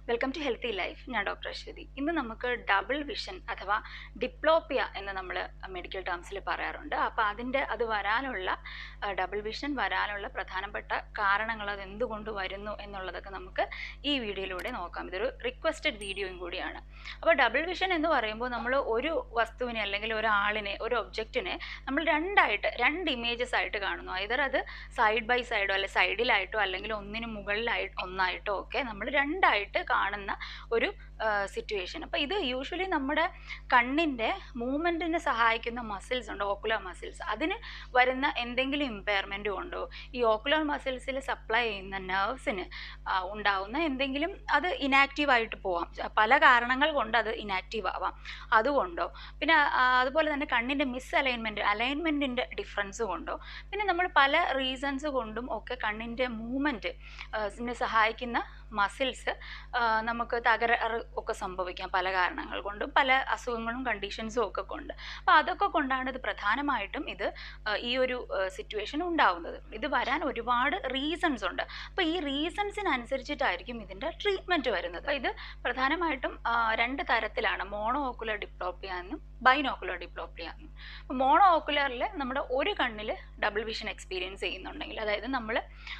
welcome to healthy life ഞാൻ doctor Ashwathi ഇന്ന് നമുക്ക് ഡബിൾ വിഷൻ അഥവാ ഡിപ്ലോപ്പിയ എന്ന് നമ്മൾ മെഡിക്കൽ ടേംസിൽ പറയാറുണ്ട് അപ്പോൾ അതിൻ്റെ അത് വരാനുള്ള ഡബിൾ വിഷൻ വരാനുള്ള പ്രധാനപ്പെട്ട കാരണങ്ങൾ അത് എന്തുകൊണ്ട് വരുന്നു എന്നുള്ളതൊക്കെ നമുക്ക് ഈ വീഡിയോയിലൂടെ നോക്കാം ഇതൊരു റിക്വസ്റ്റഡ് വീഡിയോയും കൂടിയാണ് അപ്പോൾ ഡബിൾ വിഷൻ എന്ന് പറയുമ്പോൾ നമ്മൾ ഒരു വസ്തുവിനെ അല്ലെങ്കിൽ ഒരാളിനെ ഒരു ഒബ്ജക്റ്റിനെ നമ്മൾ രണ്ടായിട്ട് രണ്ട് ഇമേജസ് ആയിട്ട് കാണുന്നു ഐതർ അത് സൈഡ് ബൈ സൈഡോ അല്ലെ സൈഡിലായിട്ടോ അല്ലെങ്കിൽ ഒന്നിന് മുകളിലായിട്ട് ഒന്നായിട്ടോ ഒക്കെ നമ്മൾ രണ്ടായിട്ട് കാണുന്ന ഒരു സിറ്റുവേഷൻ അപ്പോൾ ഇത് യൂഷ്വലി നമ്മുടെ കണ്ണിൻ്റെ മൂവ്മെൻറ്റിന് സഹായിക്കുന്ന മസിൽസ് ഉണ്ട് ഓക്കുലർ മസിൽസ് അതിന് വരുന്ന എന്തെങ്കിലും ഇമ്പയർമെൻറ്റും ഉണ്ടോ ഈ ഓക്കുലർ മസിൽസിൽ സപ്ലൈ ചെയ്യുന്ന നെർവ്സിന് ഉണ്ടാവുന്ന എന്തെങ്കിലും അത് ഇനാക്റ്റീവ് ആയിട്ട് പോവാം പല കാരണങ്ങൾ കൊണ്ട് അത് ഇനാക്റ്റീവ് ആവാം അതുകൊണ്ടോ പിന്നെ ആ, അതുപോലെ തന്നെ കണ്ണിൻ്റെ മിസ് അലൈൻമെൻറ്റ് അലൈൻമെൻറ്റിൻ്റെ ഡിഫറൻസ് കൊണ്ടോ പിന്നെ നമ്മൾ പല റീസൺസ് കൊണ്ടും ഒക്കെ കണ്ണിൻ്റെ മൂവ്മെൻറ്റ് സഹായിക്കുന്ന മസിൽസ് നമുക്ക് തകരാറ് ഒക്കെ സംഭവിക്കാം പല കാരണങ്ങൾ കൊണ്ടും പല അസുഖങ്ങളും കണ്ടീഷൻസും ഒക്കെ കൊണ്ട് അപ്പോൾ അതൊക്കെ കൊണ്ടാണ് ഇത് പ്രധാനമായിട്ടും ഇത് ആ, ഈ ഒരു സിറ്റുവേഷൻ ഉണ്ടാവുന്നത് ഇത് വരാൻ ഒരുപാട് റീസൺസ് ഉണ്ട് അപ്പോൾ ഈ റീസൺസിനനുസരിച്ചിട്ടായിരിക്കും ഇതിൻ്റെ ട്രീറ്റ്മെൻറ്റ് വരുന്നത് അപ്പോൾ ഇത് പ്രധാനമായിട്ടും ആ, രണ്ട് തരത്തിലാണ് മോണോ ഓക്കുലർ ഡിപ്ലോപ്പിയ എന്നും ബൈനോക്കുലർ ഡിപ്ലോപ്പിയ എന്നും അപ്പോൾ മോണോ ഓക്കുലറിൽ നമ്മുടെ ഒരു കണ്ണിൽ ഡബിൾ വിഷൻ എക്സ്പീരിയൻസ് ചെയ്യുന്നുണ്ടെങ്കിൽ അതായത് നമ്മൾ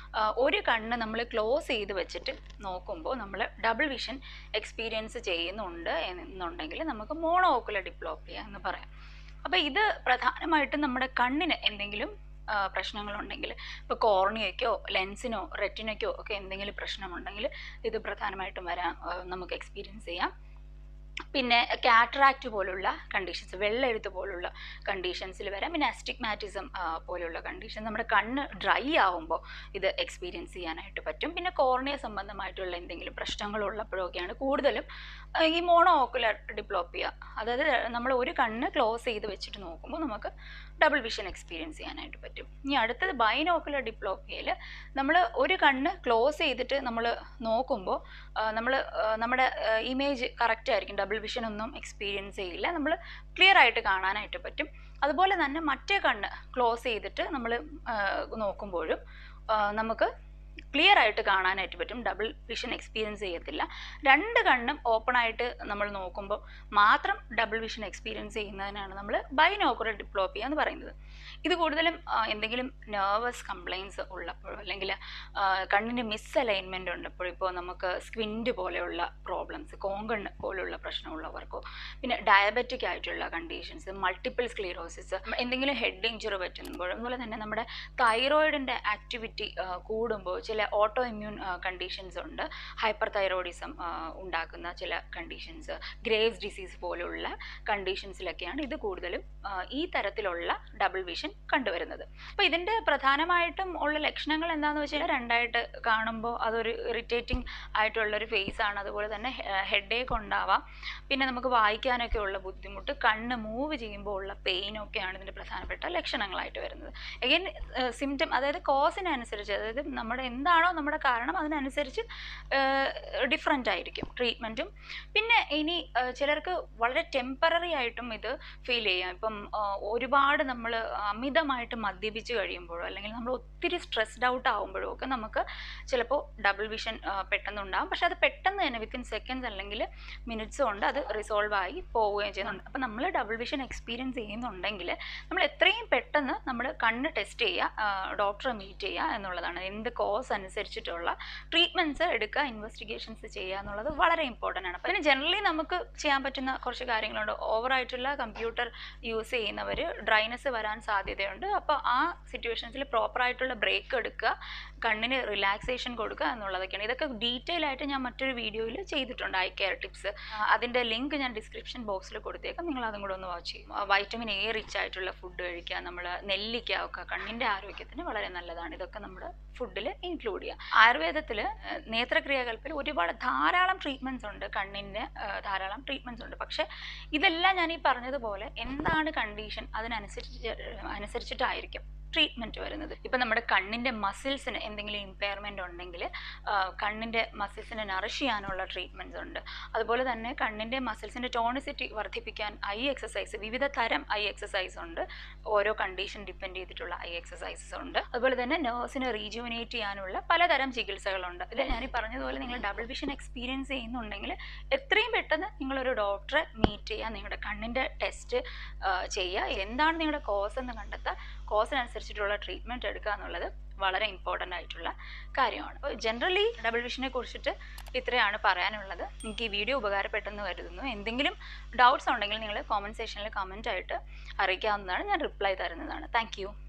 ഒരു കണ്ണ് നമ്മൾ ക്ലോസ് ചെയ്ത് വെച്ചിട്ട് നോക്കുമ്പോൾ നമ്മൾ ഡബിൾ വിഷൻ എക്സ്പീരിയൻസ് ചെയ്യുന്നുണ്ട് എന്നുണ്ടെങ്കിൽ നമുക്ക് മോണോ ഓക്കുലർ ഡിപ്ലോപ്പിയ എന്ന് പറയാം അപ്പോൾ ഇത് പ്രധാനമായിട്ടും നമ്മുടെ കണ്ണിന് എന്തെങ്കിലും ആ, പ്രശ്നങ്ങളുണ്ടെങ്കിൽ ഇപ്പോൾ കോർണിയയ്ക്കോ ലെൻസിനോ റെറ്റിനയ്ക്കോ ഒക്കെ എന്തെങ്കിലും പ്രശ്നമുണ്ടെങ്കിൽ ഇത് പ്രധാനമായിട്ടും വരാൻ ആ, നമുക്ക് എക്സ്പീരിയൻസ് ചെയ്യാം പിന്നെ കാറ്ററാക്റ്റ് പോലുള്ള കണ്ടീഷൻസ് വെള്ളെഴുത്ത് പോലുള്ള കണ്ടീഷൻസിൽ വരാം പിന്നെ അസ്റ്റിഗ്മാറ്റിസം പോലുള്ള കണ്ടീഷൻ നമ്മുടെ കണ്ണ് ഡ്രൈ ആവുമ്പോൾ ഇത് എക്സ്പീരിയൻസ് ചെയ്യാനായിട്ട് പറ്റും പിന്നെ കോർണിയ സംബന്ധമായിട്ടുള്ള എന്തെങ്കിലും പ്രശ്നങ്ങളുള്ളപ്പോഴൊക്കെയാണ് കൂടുതലും ആ, ഈ മോണോ ഓക്കുലർ ഡിപ്ലോപ്പിയ അതായത് നമ്മൾ ഒരു കണ്ണ് ക്ലോസ് ചെയ്ത് വെച്ചിട്ട് നോക്കുമ്പോൾ നമുക്ക് ഡബിൾ വിഷൻ എക്സ്പീരിയൻസ് ചെയ്യാനായിട്ട് പറ്റും ഇനി അടുത്തത് ബൈനോക്കുലർ ഡിപ്ലോപ്പിയയിൽ നമ്മൾ ഒരു കണ്ണ് ക്ലോസ് ചെയ്തിട്ട് നമ്മൾ നോക്കുമ്പോൾ നമ്മൾ നമ്മുടെ ഇമേജ് കറക്റ്റ് ആയിരിക്കും ഡബിൾ വിഷൻ ഒന്നും എക്സ്പീരിയൻസ് ചെയ്യില്ല നമ്മൾ ക്ലിയർ ആയിട്ട് കാണാനായിട്ട് പറ്റും അതുപോലെ തന്നെ മറ്റേ കണ്ണ് ക്ലോസ് ചെയ്തിട്ട് നമ്മൾ നോക്കുമ്പോഴും ആ, നമുക്ക് ക്ലിയർ ആയിട്ട് കാണാനായിട്ട് പറ്റും ഡബിൾ വിഷൻ എക്സ്പീരിയൻസ് ചെയ്യത്തില്ല രണ്ട് കണ്ണും ഓപ്പൺ ആയിട്ട് നമ്മൾ നോക്കുമ്പോൾ മാത്രം ഡബിൾ വിഷൻ എക്സ്പീരിയൻസ് ചെയ്യുന്നതിനാണ് നമ്മൾ ബൈനോക്കുലർ ഡിപ്ലോപ്പിയ എന്ന് പറയുന്നത് ഇത് കൂടുതലും ആ, എന്തെങ്കിലും നെർവസ് കംപ്ലയിൻസ് ഉള്ളപ്പോഴോ അല്ലെങ്കിൽ ആ, കണ്ണിന് മിസ് അലൈൻമെൻ്റ് ഉള്ളപ്പോഴോ ഇപ്പോൾ നമുക്ക് സ്ക്വിൻറ്റ് പോലെയുള്ള പ്രോബ്ലംസ് കോങ്കണ്ണ് പോലുള്ള പ്രശ്നമുള്ളവർക്കോ പിന്നെ ഡയബറ്റിക് ആയിട്ടുള്ള കണ്ടീഷൻസ് മൾട്ടിപ്പിൾ സ്ക്ലീറോസിസ് എന്തെങ്കിലും ഹെഡ് ഇഞ്ചുറി പറ്റുമ്പോഴും അതുപോലെ തന്നെ നമ്മുടെ തൈറോയിഡിൻ്റെ ആക്ടിവിറ്റി കൂടുമ്പോൾ ചില ഓട്ടോ ഇമ്മ്യൂൺ കണ്ടീഷൻസ് ഉണ്ട് ഹൈപ്പർ തൈറോയിഡിസം ഉണ്ടാക്കുന്ന ചില കണ്ടീഷൻസ് ഗ്രേവ്സ് ഡിസീസ് പോലുള്ള കണ്ടീഷൻസിലൊക്കെയാണ് ഇത് കൂടുതലും ആ, ഈ തരത്തിലുള്ള ഡബിൾ വിഷൻ കണ്ടുവരുന്നത് അപ്പോൾ ഇതിൻ്റെ പ്രധാനമായിട്ടും ഉള്ള ലക്ഷണങ്ങൾ എന്താണെന്ന് വെച്ചാൽ രണ്ടായിട്ട് കാണുമ്പോൾ അതൊരു ഇറിറ്റേറ്റിംഗ് ആയിട്ടുള്ളൊരു ഫേസ് ആണ് അതുപോലെ തന്നെ ഹെഡ് ഏക്ക് ഉണ്ടാവാം പിന്നെ നമുക്ക് വായിക്കാനൊക്കെ ഉള്ള ബുദ്ധിമുട്ട് കണ്ണ് മൂവ് ചെയ്യുമ്പോൾ ഉള്ള പെയിനൊക്കെയാണ് ഇതിൻ്റെ പ്രധാനപ്പെട്ട ലക്ഷണങ്ങളായിട്ട് വരുന്നത് എഗൈൻ സിംറ്റം അതായത് കോസിനനുസരിച്ച് അതായത് നമ്മുടെ എന്താണോ നമ്മുടെ കാരണം അതിനനുസരിച്ച് ഡിഫറെൻ്റ് ആയിരിക്കും ട്രീറ്റ്മെൻറ്റും പിന്നെ ഇനി ആ, ചിലർക്ക് വളരെ ടെമ്പററി ആയിട്ടും ഇത് ഫീൽ ചെയ്യാം ഇപ്പം ആ, ഒരുപാട് നമ്മൾ അമിതമായിട്ട് മദ്യപിച്ച് കഴിയുമ്പോഴോ അല്ലെങ്കിൽ നമ്മൾ ഒത്തിരി സ്ട്രെസ്ഡ് ഔട്ട് ആകുമ്പോഴോ ഒക്കെ നമുക്ക് ചിലപ്പോൾ ഡബിൾ വിഷൻ പെട്ടെന്ന് ഉണ്ടാകും പക്ഷെ അത് പെട്ടെന്ന് തന്നെ വിത്തിൻ സെക്കൻഡ്സ് അല്ലെങ്കിൽ മിനിറ്റ്സ് കൊണ്ട് അത് റിസോൾവ് ആയി പോവുകയും ചെയ്യുന്നുണ്ട് അപ്പം നമ്മൾ ഡബിൾ വിഷൻ എക്സ്പീരിയൻസ് ചെയ്യുന്നുണ്ടെങ്കിൽ നമ്മൾ എത്രയും പെട്ടെന്ന് നമ്മൾ കണ്ണ് ടെസ്റ്റ് ചെയ്യുക ഡോക്ടറെ മീറ്റ് ചെയ്യുക എന്നുള്ളതാണ് എന്ത് കോസ് അനുസരിച്ചിട്ടുള്ള ട്രീറ്റ്മെൻറ്റ്സ് എടുക്കുക ഇൻവെസ്റ്റിഗേഷൻസ് ചെയ്യുക എന്നുള്ളത് വളരെ ഇമ്പോർട്ടൻ്റ് ആണ് പിന്നെ ജനറലി നമുക്ക് ചെയ്യാൻ പറ്റുന്ന കുറച്ച് കാര്യങ്ങളുണ്ട് ഓവറായിട്ടുള്ള കമ്പ്യൂട്ടർ യൂസ് ചെയ്യുന്നവർ ഡ്രൈനസ് വരാൻ സാധ്യതയുണ്ട് അപ്പോൾ ആ സിറ്റുവേഷൻസിൽ പ്രോപ്പറായിട്ടുള്ള ബ്രേക്ക് എടുക്കുക കണ്ണിന് റിലാക്സേഷൻ കൊടുക്കുക എന്നുള്ളതൊക്കെയാണ് ഇതൊക്കെ ഡീറ്റെയിൽ ആയിട്ട് ഞാൻ മറ്റൊരു വീഡിയോയിൽ ചെയ്തിട്ടുണ്ട് ഐ കെയർ ടിപ്സ് അതിൻ്റെ ലിങ്ക് ഞാൻ ഡിസ്ക്രിപ്ഷൻ ബോക്സിൽ കൊടുത്തേക്കാം നിങ്ങൾ അതും കൂടെ ഒന്ന് വാച്ച് ചെയ്യും വൈറ്റമിൻ എ റിച്ച് ആയിട്ടുള്ള ഫുഡ് കഴിക്കുക നമ്മൾ നെല്ലിക്ക ഒക്കെ കണ്ണിൻ്റെ ആരോഗ്യത്തിന് വളരെ നല്ലതാണ് ഇതൊക്കെ നമ്മുടെ ഫുഡിൽ ഇൻക്ലൂഡ് ചെയ്യുക ആയുർവേദത്തിൽ നേത്രക്രിയാകൽപ്പിൽ ഒരുപാട് ധാരാളം ട്രീറ്റ്മെൻറ്റ്സ് ഉണ്ട് കണ്ണിന് ധാരാളം ട്രീറ്റ്മെൻറ്റ്സ് ഉണ്ട് പക്ഷേ ഇതെല്ലാം ഞാൻ ഈ പറഞ്ഞതുപോലെ എന്താണ് കണ്ടീഷൻ അതിനനുസരിച്ച് അനുസരിച്ചിട്ടായിരിക്കും ട്രീറ്റ്മെൻറ്റ് വരുന്നത് ഇപ്പം നമ്മുടെ കണ്ണിൻ്റെ മസിൽസിന് എന്തെങ്കിലും ഇമ്പയർമെൻ്റ് ഉണ്ടെങ്കിൽ കണ്ണിൻ്റെ മസിൽസിനെ നറിഷ് ചെയ്യാനുള്ള ട്രീറ്റ്മെൻറ്റ്സ് ഉണ്ട് അതുപോലെ തന്നെ കണ്ണിൻ്റെ മസിൽസിൻ്റെ ടോണിസിറ്റി വർദ്ധിപ്പിക്കാൻ ഐ എക്സസൈസ് വിവിധ തരം ഐ എക്സസൈസ് ഉണ്ട് ഓരോ കണ്ടീഷൻ ഡിപ്പെൻഡ് ചെയ്തിട്ടുള്ള ഐ എക്സസൈസസ് ഉണ്ട് അതുപോലെ തന്നെ നേഴ്സിനെ റീജുവനേറ്റ് ചെയ്യാനുള്ള പലതരം ചികിത്സകളുണ്ട് ഇത് ഞാൻ ഈ പറഞ്ഞതുപോലെ നിങ്ങൾ ഡബിൾ വിഷൻ എക്സ്പീരിയൻസ് ചെയ്യുന്നുണ്ടെങ്കിൽ എത്രയും പെട്ടെന്ന് നിങ്ങളൊരു ഡോക്ടറെ മീറ്റ് ചെയ്യുക നിങ്ങളുടെ കണ്ണിൻ്റെ ടെസ്റ്റ് ചെയ്യുക എന്താണ് നിങ്ങളുടെ കോസ് എന്ന് കണ്ടെത്തുക കോസിനനുസരിച്ചിട്ടുള്ള ട്രീറ്റ്മെൻറ്റ് എടുക്കുക എന്നുള്ളത് വളരെ ഇമ്പോർട്ടൻ്റ് ആയിട്ടുള്ള കാര്യമാണ് അപ്പോൾ ജനറലി ഡബിൾ വിഷനെ കുറിച്ചിട്ട് ഇത്രയാണ് പറയാനുള്ളത് നിങ്ങൾക്ക് ഈ വീഡിയോ ഉപകാരപ്പെട്ടെന്ന് കരുതുന്നു എന്തെങ്കിലും ഡൗട്ട്സ് ഉണ്ടെങ്കിൽ നിങ്ങൾ കോമൻറ്റ് സെക്ഷനിൽ കമൻ്റ് ആയിട്ട് അറിയിക്കാവുന്നതാണ് ഞാൻ റിപ്ലൈ തരുന്നതാണ് താങ്ക്